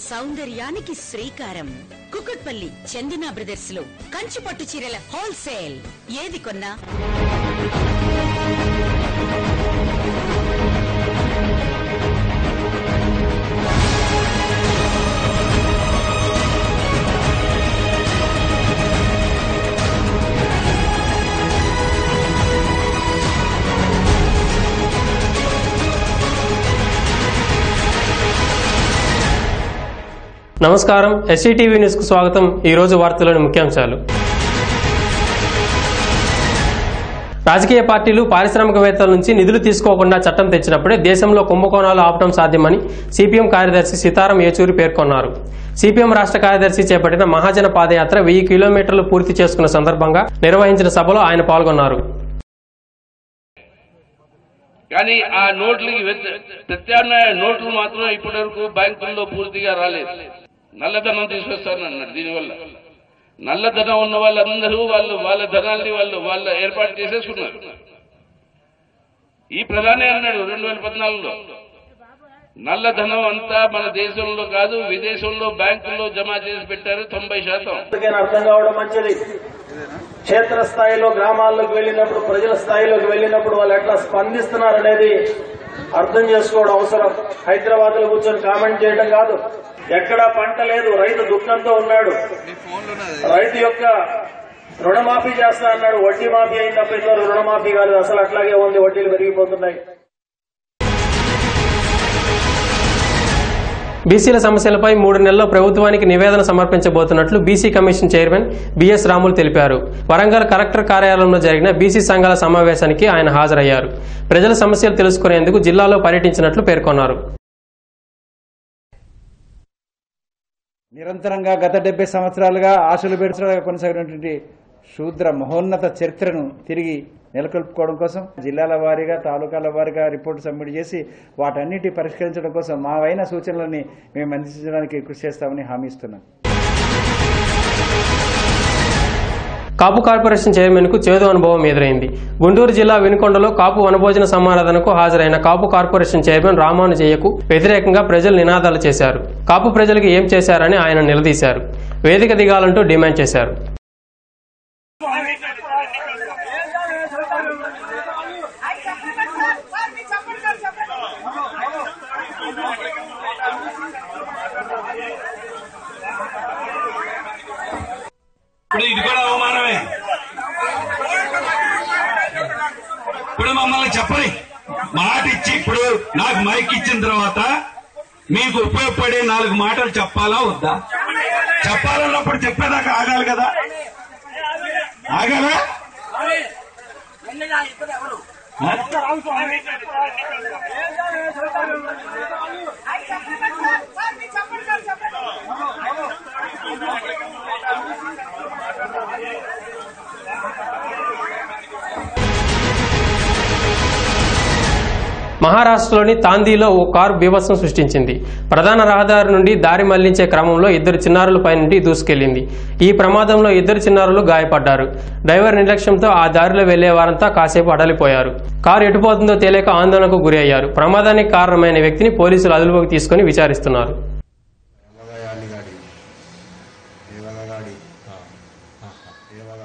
సౌందర్యానికి శ్రీకారం కుకట్పల్లి చందన బ్రదర్స్ లో కంచి పట్టు చీరల హోల్సేల్ ఏది కొన్నా నమస్కారం ఎస్సీటీవీ న్యూస్ కు స్వాగతం ఈ రోజు వార్తలోని ముఖ్యాంశాలు రాజకీయ పార్టీలు పారిశ్రామికవేత్తల నుంచి నిధులు తీసుకోకుండా చట్టం తెచ్చినప్పుడే దేశంలో కుంభకోణాలు ఆపడం సాధ్యమని సిపిఎం కార్యదర్శి సీతారాం ఏచూరి పేర్కొన్నారు సిపిఎం రాష్ట్ర కార్యదర్శి చేపట్టిన మహాజన పాదయాత్ర వెయ్యి కిలోమీటర్లు పూర్తి చేసుకున్న సందర్భంగా నిర్వహించిన సభలో ఆయన పాల్గొన్నారు కానీ ఆ నోట్లకి వ్యత- ప్రత్యామ్నాయ నోట్లు మాత్రం ఇప్పటి వరకు బ్యాంకుల్లో పూర్తిగా రాలేదు నల్లధనం తీసుకొస్తానన్నాడు దీనివల్ల నల్లధనం ఉన్న వాళ్ళందరూ వాళ్ళు వాళ్ళ ధనాల్ని వాళ్ళు వాళ్ళ ఏర్పాటు చేసేసుకున్నారు ఈ ప్రధాని అన్నాడు రెండు వేల పద్నాలుగులో నల్లధనం అంతా మన దేశంలో కాదు విదేశంలో బ్యాంకుల్లో జమ చేసి పెట్టారు తొంభై శాతం అందుకని అర్థం కావడం మంచిది క్షేత్ర స్థాయిలో గ్రామాల్లోకి వెళ్ళినప్పుడు ప్రజల స్థాయిలోకి వెళ్ళినప్పుడు వాళ్ళు ఎట్లా స్పందిస్తున్నారు అనేది అర్థం చేసుకోవడం అవసరం హైదరాబాద్ లో కూర్చొని కామెంట్ చేయడం కాదు ఎక్కడా పంట లేదు రైతు దుఃఖంతో ఉన్నాడు రైతు యొక్క రుణమాఫీ చేస్తా అన్నాడు వడ్డీ మాఫీ అయిన తప్ప ఇంతవరకు రుణమాఫీ కాలేదు అసలు అట్లాగే ఉంది వడ్డీలు పెరిగిపోతున్నాయి బీసీల సమస్యలపై మూడు నెలల్లో ప్రభుత్వానికి నివేదన సమర్పించబోతున్నట్లు బీసీ కమిషన్ చైర్మన్ బిఎస్ రాములు తెలిపారు వరంగల్ కలెక్టర్ కార్యాలయంలో జరిగిన బీసీ సంఘాల సమావేశానికి ఆయన హాజరయ్యారు ప్రజల సమస్యలు తెలుసుకునేందుకు జిల్లాలో పర్యటించినట్లు పేర్కొన్నారు నిరంతరంగా గత డెబ్బై సంవత్సరాలుగా ఆశలు పెడుతుగా కొనసాగినటువంటి శూద్ర మహోన్నత చరిత్రను తిరిగి నెలకొల్పుకోవడం కోసం జిల్లాల వారీగా తాలూకాల వారీగా రిపోర్టు సబ్మిట్ చేసి వాటన్నిటి పరిష్కరించడం కోసం మావైన సూచనలని మేము అందించడానికి కృషి చేస్తామని హామీ ఇస్తున్నాం కాపు కార్పొరేషన్ చైర్మన్ కు చేదు అనుభవం ఎదురైంది గుంటూరు జిల్లా వినుకొండలో కాపు వనభోజన సమారాధనకు హాజరైన కాపు కార్పొరేషన్ చైర్మన్ రామానుజయ్యకు వ్యతిరేకంగా ప్రజలు నినాదాలు చేశారు కాపు ప్రజలకు ఏం చేశారని ఆయన నిలదీశారు వేదిక దిగాలంటూ డిమాండ్ చేశారు ఇప్పుడు ఇది కూడా అవమానమే ఇప్పుడు మమ్మల్ని చెప్పని మాట ఇచ్చి ఇప్పుడు నాకు మైక్ ఇచ్చిన తర్వాత మీకు ఉపయోగపడే నాలుగు మాటలు చెప్పాలా వద్దా చెప్పాలన్నప్పుడు చెప్పేదాకా ఆగాలి కదా ఆగాలా ఆ? మహారాష్ట్రలోని తాందీలో ఓ కారు బీభత్సం సృష్టించింది ప్రధాన రహదారి నుండి దారి మళ్లించే క్రమంలో ఇద్దరు చిన్నారుల పైనుండి దూసుకెళ్లింది ఈ ప్రమాదంలో ఇద్దరు చిన్నారులు గాయపడ్డారు డ్రైవర్ నిర్లక్ష్యంతో ఆ దారిలో వెళ్లే వారంతా కాసేపు అడలిపోయారు కారు ఎటుపోతుందో తెలియక ఆందోళనకు గురి అయ్యారు ప్రమాదానికి కారణమైన వ్యక్తిని పోలీసులు అదుపులోకి తీసుకుని విచారిస్తున్నారు దేవగాడి గాడి దేవగాడి దేవగా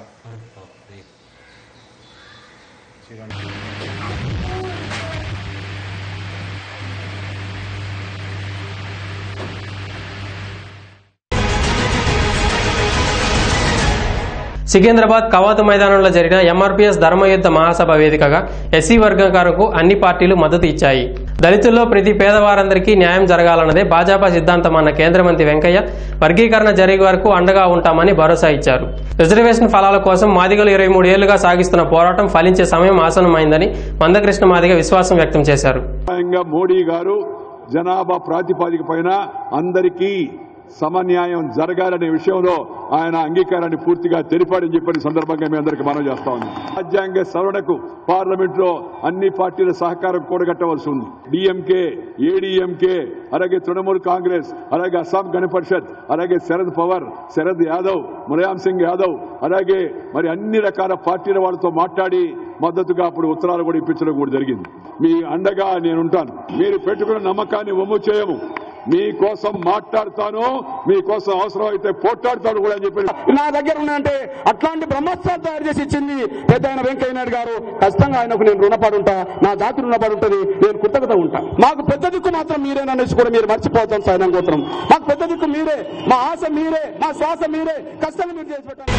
సికింద్రాబాద్ కవాతు మైదానంలో జరిగిన ఎంఆర్పీఎస్ ధర్మయుద్ధ మహాసభ వేదికగా ఎస్సీ వర్గకారకు అన్ని పార్టీలు మద్దతు ఇచ్చాయి దళితుల్లో ప్రతి పేదవారందరికీ న్యాయం జరగాలన్నదే భాజపా సిద్ధాంతం అన్న కేంద్ర మంత్రి వెంకయ్య వర్గీకరణ జరిగే వరకు అండగా ఉంటామని భరోసా ఇచ్చారు రిజర్వేషన్ ఫలాల కోసం మాదిగలు ఇరవై మూడు ఏళ్లుగా సాగిస్తున్న పోరాటం ఫలించే సమయం ఆసన్నమైందని మందకృష్ణ మాదిగ విశ్వాసం వ్యక్తం చేశారు స్వయంగా మోడీ గారు జనాభా ప్రాతిపాదిక పైన అందరికీ సమన్యాయం జరగాలనే విషయంలో ఆయన అంగీకారాన్ని పూర్తిగా తెలిపాడని చెప్పిన సందర్భంగా మీ అందరికీ మనం చేస్తా ఉన్నాం రాజ్యాంగ సవరణకు పార్లమెంట్ లో అన్ని పార్టీల సహకారం కూడగట్టవలసి ఉంది డిఎంకే ఏడీఎంకే అలాగే తృణమూల్ కాంగ్రెస్ అలాగే అస్సాం గణ పరిషత్ అలాగే శరద్ పవార్ శరద్ యాదవ్ ములాయం సింగ్ యాదవ్ అలాగే మరి అన్ని రకాల పార్టీల వాళ్ళతో మాట్లాడి మద్దతుగా అప్పుడు ఉత్తరాలు కూడా ఇప్పించడం కూడా జరిగింది మీ అండగా నేనుంటాను మీరు పెట్టుకున్న నమ్మకాన్ని వమ్ము చేయము మీకోసం మాట్లాడతాను మీకోసం అవసరం అయితే పోట్లాడతాను కూడా అని చెప్పి నా దగ్గర ఉన్నాయంటే అట్లాంటి బ్రహ్మాస్త్రాలు తయారు చేసి ఇచ్చింది పెద్ద ఆయన వెంకయ్య నాయుడు గారు ఖచ్చితంగా ఆయనకు నేను రుణపడి ఉంటా నా జాతి రుణపడి ఉంటుంది నేను కృతజ్ఞత ఉంటా మాకు పెద్ద దిక్కు మాత్రం మీరేననేసి కూడా మీరు మర్చిపోతాం సైనం గోత్రం మాకు పెద్ద దిక్కు మీరే మా ఆశ మీరే మా శ్వాస మీరే ఖచ్చితంగా మీరు చేసి పెట్టండి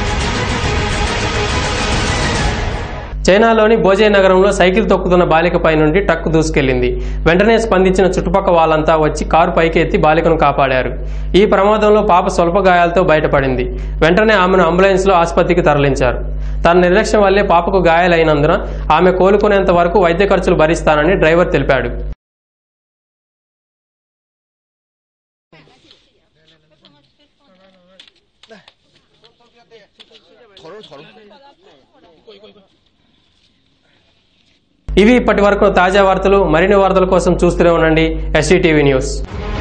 చైనాలోని బోజే నగరంలో సైకిల్ తొక్కుతున్న బాలికపై నుండి ట్రక్ దూసుకెళ్లింది వెంటనే స్పందించిన చుట్టుపక్కల వాళ్ళంతా వచ్చి కారు పైకి ఎత్తి బాలికను కాపాడారు ఈ ప్రమాదంలో పాప స్వల్ప గాయాలతో బయటపడింది వెంటనే ఆమెను అంబులెన్స్లో ఆసుపత్రికి తరలించారు తన నిర్లక్ష్యం వల్లే పాపకు గాయాలైనందున ఆమె కోలుకునేంత వరకు వైద్య ఖర్చులు భరిస్తానని డ్రైవర్ తెలిపాడు ఇవి ఇప్పటి వరకు తాజా వార్తలు మరిన్ని వార్తల కోసం చూస్తూనే ఉండండి ఎస్సీ టీవీ న్యూస్